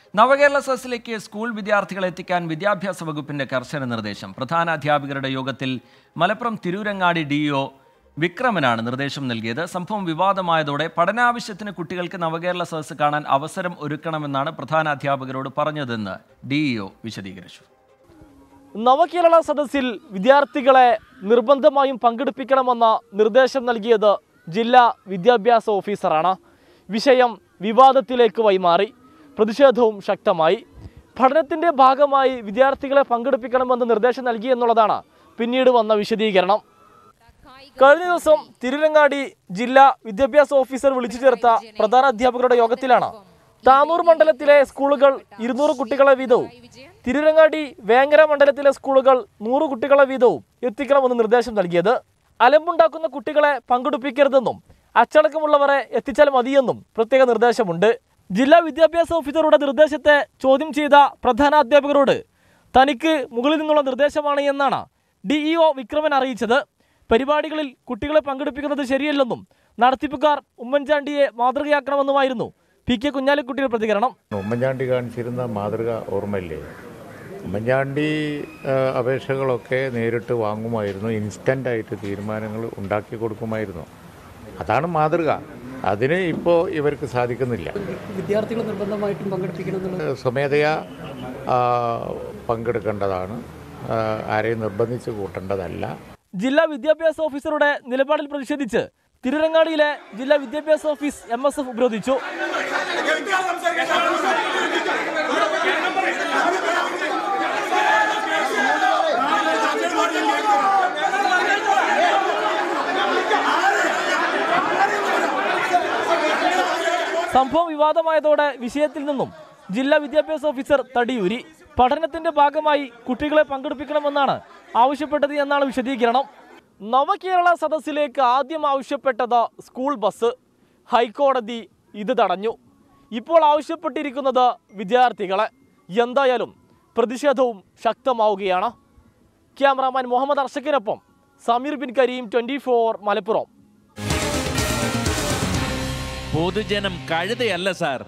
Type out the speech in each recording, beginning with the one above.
നവകേരള സദസ്സിലേക്ക് സ്കൂൾ വിദ്യാർത്ഥികളെ എത്തിക്കാൻ വിദ്യാഭ്യാസ വകുപ്പിന്റെ കർശന നിർദ്ദേശം പ്രധാന അധ്യാപകരുടെ യോഗത്തിൽ മലപ്പുറം തിരൂരങ്ങാടി ഡിഇഒ വിക്രമനാണ് നിർദ്ദേശം നൽകിയത് സംഭവം വിവാദമായതോടെ പഠനാവശ്യത്തിന് കുട്ടികൾക്ക് നവകേരള സദസ്സ് കാണാൻ അവസരം ഒരുക്കണമെന്നാണ് പ്രധാന അധ്യാപകരോട് പറഞ്ഞതെന്ന് ഡിഇഒ വിശദീകരിച്ചു നവകേരള സദസ്സിൽ വിദ്യാർത്ഥികളെ നിർബന്ധമായും പങ്കെടുപ്പിക്കണമെന്ന നിർദ്ദേശം നൽകിയത് ജില്ലാ വിദ്യാഭ്യാസ ഓഫീസറാണ് വിഷയം വിവാദത്തിലേക്ക് വൈമാറി പ്രതിഷേധവും ശക്തമായി പഠനത്തിൻ്റെ ഭാഗമായി വിദ്യാർത്ഥികളെ പങ്കെടുപ്പിക്കണമെന്ന് നിർദ്ദേശം നൽകി എന്നുള്ളതാണ് പിന്നീട് വന്ന വിശദീകരണം കഴിഞ്ഞ ദിവസം തിരുരങ്ങാടി ജില്ലാ വിദ്യാഭ്യാസ ഓഫീസർ വിളിച്ചു ചേർത്ത പ്രധാന അധ്യാപകരുടെ യോഗത്തിലാണ് താനൂർ മണ്ഡലത്തിലെ സ്കൂളുകൾ ഇരുന്നൂറ് കുട്ടികളെ വീതവും തിരുരങ്ങാടി വേങ്ങര മണ്ഡലത്തിലെ സ്കൂളുകൾ നൂറ് കുട്ടികളെ വീതവും എത്തിക്കണമെന്ന് നിർദ്ദേശം നൽകിയത് അലമ്പുണ്ടാക്കുന്ന കുട്ടികളെ പങ്കെടുപ്പിക്കരുതെന്നും അച്ചടക്കമുള്ളവരെ എത്തിച്ചാൽ മതിയെന്നും പ്രത്യേക നിർദ്ദേശമുണ്ട് ജില്ലാ വിദ്യാഭ്യാസ ഓഫീസറുടെ നിർദ്ദേശത്തെ ചോദ്യം ചെയ്ത പ്രധാന അധ്യാപകരോട് തനിക്ക് മുകളിൽ നിന്നുള്ള നിർദ്ദേശമാണ് എന്നാണ് ഡിഇഒ വിക്രമൻ അറിയിച്ചത് പരിപാടികളിൽ കുട്ടികളെ പങ്കെടുപ്പിക്കുന്നത് ശരിയല്ലെന്നും നടത്തിപ്പുകാർ ഉമ്മൻചാണ്ടിയെ മാതൃകയാക്കണമെന്നുമായിരുന്നു പി കെ കുഞ്ഞാലിക്കുട്ടിയുടെ പ്രതികരണം ഉമ്മൻചാണ്ടി കാണിച്ചിരുന്ന മാതൃക ഓർമ്മയില്ലേ ഉമ്മൻചാണ്ടി ആ, അപേക്ഷകളൊക്കെ നേരിട്ട് വാങ്ങുമായിരുന്നു ഇൻസ്റ്റൻ്റായിട്ട് തീരുമാനങ്ങൾ ഉണ്ടാക്കി കൊടുക്കുമായിരുന്നു അതാണ് മാതൃക അതിന് ഇപ്പോൾ ഇവർക്ക് സാധിക്കുന്നില്ല വിദ്യാർത്ഥികൾ നിർബന്ധമായിട്ടും പങ്കെടുപ്പിക്കണം എന്നുള്ളത് സ്വമേധയാ ആ, പങ്കെടുക്കേണ്ടതാണ് ആ, ആരെയും നിർബന്ധിച്ച് കൂട്ടേണ്ടതല്ല ജില്ലാ വിദ്യാഭ്യാസ ഓഫീസറുടെ നിലപാടിൽ പ്രതിഷേധിച്ച് തിരുരങ്ങാടിയിലെ ജില്ലാ വിദ്യാഭ്യാസ ഓഫീസ് എം എസ് എഫ് ഉപരോധിച്ചു സംഭവം വിവാദമായതോടെ വിഷയത്തിൽ നിന്നും ജില്ലാ വിദ്യാഭ്യാസ ഓഫീസർ തടിയൂരി പഠനത്തിന്റെ ഭാഗമായി കുട്ടികളെ പങ്കെടുപ്പിക്കണമെന്നാണ് ആവശ്യപ്പെട്ടത് എന്നാണ് വിശദീകരണം നവകേരള സദസ്സിലേക്ക് ആദ്യം ആവശ്യപ്പെട്ടത് സ്കൂൾ ബസ് ഹൈക്കോടതി ഇത് തടഞ്ഞു ഇപ്പോൾ ആവശ്യപ്പെട്ടിരിക്കുന്നത് വിദ്യാർത്ഥികളെ എന്തായാലും പ്രതിഷേധവും ശക്തമാവുകയാണ് ക്യാമറാമാൻ മുഹമ്മദ് അർഷക്കിനൊപ്പം സമീർ ബിൻ കരീം ട്വൻറ്റി മലപ്പുറം പൊതുജനം കഴുതയല്ല സാർ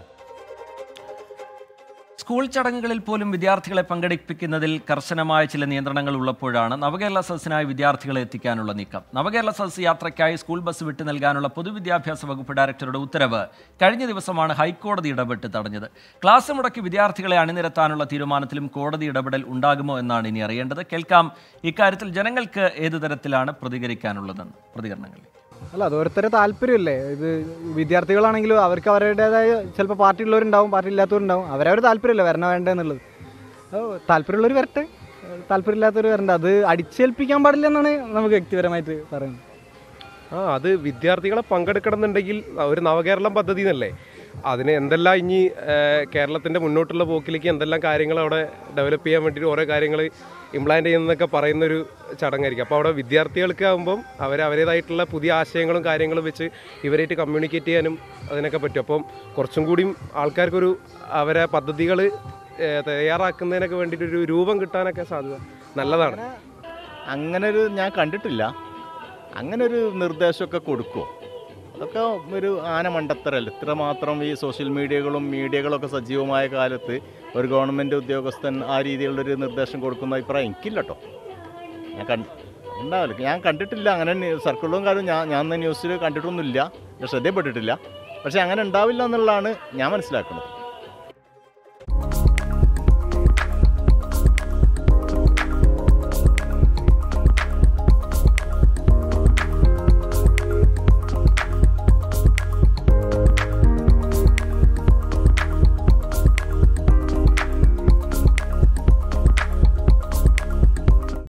സ്കൂൾ ചടങ്ങുകളിൽ പോലും വിദ്യാർത്ഥികളെ പങ്കെടുപ്പിക്കുന്നതിൽ കർശനമായ ചില നിയന്ത്രണങ്ങൾ ഉള്ളപ്പോഴാണ് നവകേരള സദസ്സിനായി വിദ്യാർത്ഥികളെ എത്തിക്കാനുള്ള നീക്കം നവകേരള സദസ് യാത്രയ്ക്കായി സ്കൂൾ ബസ് വിട്ടു നൽകാനുള്ള പൊതുവിദ്യാഭ്യാസ വകുപ്പ് ഡയറക്ടറുടെ ഉത്തരവ് കഴിഞ്ഞ ദിവസമാണ് ഹൈക്കോടതി ഇടപെട്ട് തടഞ്ഞത് ക്ലാസ് മുടക്കി വിദ്യാർത്ഥികളെ അണിനിരത്താനുള്ള തീരുമാനത്തിലും കോടതി ഇടപെടൽ ഉണ്ടാകുമോ എന്നാണ് ഇനി അറിയേണ്ടത് കേൾക്കാം ഇക്കാര്യത്തിൽ ജനങ്ങൾക്ക് ഏതു തരത്തിലാണ് പ്രതികരിക്കാനുള്ളതെന്ന് പ്രതികരണങ്ങളിൽ അല്ല അത് ഓരോരുത്തരുടെ താല്പര്യമല്ലേ ഇത് വിദ്യാർത്ഥികളാണെങ്കിലും അവർക്ക് അവരുടേതായ ചിലപ്പോൾ പാർട്ടി ഉള്ളവരുണ്ടാവും പാർട്ടി ഇല്ലാത്തവരുണ്ടാവും അവരവരുടെ താല്പര്യമല്ലേ വരണ വേണ്ടെന്നുള്ളത് അപ്പോൾ താല്പര്യമുള്ളവർ വരട്ടെ താല്പര്യമില്ലാത്തവർ വരണ്ട അത് അടിച്ചേൽപ്പിക്കാൻ പാടില്ല എന്നാണ് നമുക്ക് വ്യക്തിപരമായിട്ട് പറയുന്നത് ആ അത് വിദ്യാർത്ഥികളെ പങ്കെടുക്കണം എന്നുണ്ടെങ്കിൽ ഒരു നവകേരളം പദ്ധതി എന്നല്ലേ അതിന് എന്തെല്ലാം ഇനി കേരളത്തിൻ്റെ മുന്നോട്ടുള്ള പോക്കിലേക്ക് എന്തെല്ലാം കാര്യങ്ങൾ അവിടെ ഡെവലപ്പ് ചെയ്യാൻ വേണ്ടിയിട്ട് ഓരോ കാര്യങ്ങൾ ഇംപ്ലാന്റ് ചെയ്യുന്നതൊക്കെ പറയുന്നൊരു ചടങ്ങായിരിക്കും അപ്പോൾ അവിടെ വിദ്യാർത്ഥികൾക്ക് ആകുമ്പം അവർ അവരുടേതായിട്ടുള്ള പുതിയ ആശയങ്ങളും കാര്യങ്ങളും വെച്ച് ഇവരായിട്ട് കമ്മ്യൂണിക്കേറ്റ് ചെയ്യാനും അതിനൊക്കെ പറ്റും അപ്പം കുറച്ചും കൂടിയും ആൾക്കാർക്കൊരു അവരെ പദ്ധതികൾ തയ്യാറാക്കുന്നതിനൊക്കെ വേണ്ടിയിട്ട് ഒരു രൂപം കിട്ടാനൊക്കെ സാധ്യത നല്ലതാണ് അങ്ങനെ ഒരു ഞാൻ കണ്ടിട്ടില്ല അങ്ങനെ ഒരു നിർദ്ദേശമൊക്കെ കൊടുക്കുമോ അതൊക്കെ ഒരു ആന മണ്ടത്തരല്ല ഇത്രമാത്രം ഈ സോഷ്യൽ മീഡിയകളും മീഡിയകളൊക്കെ സജീവമായ കാലത്ത് ഒരു ഗവൺമെൻറ് ഉദ്യോഗസ്ഥൻ ആ രീതിയിലുള്ളൊരു നിർദ്ദേശം കൊടുക്കുന്ന അഭിപ്രായം എനിക്കില്ല കേട്ടോ ഞാൻ കണ്ട് ഉണ്ടാവില്ല ഞാൻ കണ്ടിട്ടില്ല അങ്ങനെ ന്യൂ- സർക്കിളും കാര്യം ഞാൻ ഞാൻ ന്യൂസിൽ കണ്ടിട്ടൊന്നുമില്ല ഞാൻ ശ്രദ്ധയപ്പെട്ടിട്ടില്ല പക്ഷേ അങ്ങനെ ഉണ്ടാവില്ല എന്നുള്ളതാണ് ഞാൻ മനസ്സിലാക്കുന്നത്